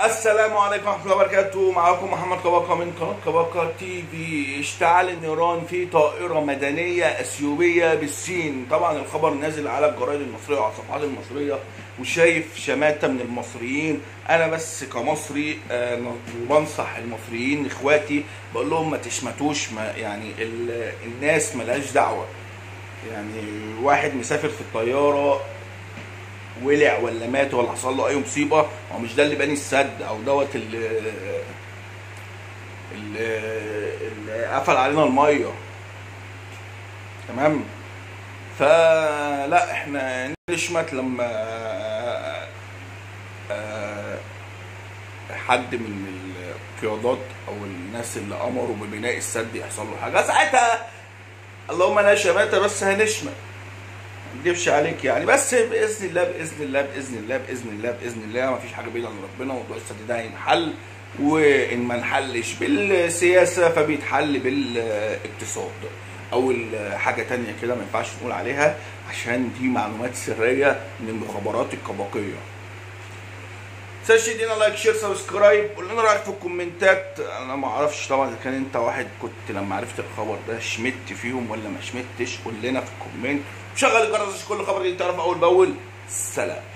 السلام عليكم ورحمة الله وبركاته معكم محمد كباكا من قناة كباكا تي في اشتعال النيران في طائرة مدنية اثيوبية بالصين طبعا الخبر نازل على الجرايد المصرية وعلى الصفحات المصرية وشايف شماتة من المصريين انا بس كمصري آه، بنصح المصريين اخواتي بقول لهم ما تشمتوش ما يعني ال- الناس ملهاش دعوة يعني واحد مسافر في الطيارة ولع ولا مات ولا حصل له اي مصيبه هو مش ده اللي باني السد او دوت اللي اللي, اللي قفل علينا الميه تمام فلا احنا نشمت لما آه، حد من القيادات او الناس اللي امروا ببناء السد يحصل له حاجه ساعتها اللهم لا شماتة بس هنشمت ما اكدبش عليك يعني بس باذن الله باذن الله باذن الله باذن الله باذن الله ما فيش حاجه بعيده عن ربنا موضوع السد ده هينحل وان ما انحلش بالسياسه فبيتحل بالاقتصاد او حاجه تانية كده ما ينفعش نقول عليها عشان دي معلومات سريه من المخابرات الكباقيه تنساش تدينا لايك شير سبسكرايب قول لنا رايك في الكومنتات انا ما اعرفش طبعا اذا كان انت واحد كنت لما عرفت الخبر ده شمت فيهم ولا ما شمتش قول لنا في الكومنت وشغل الجرس عشان كل خبر دي تعرف اول باول سلام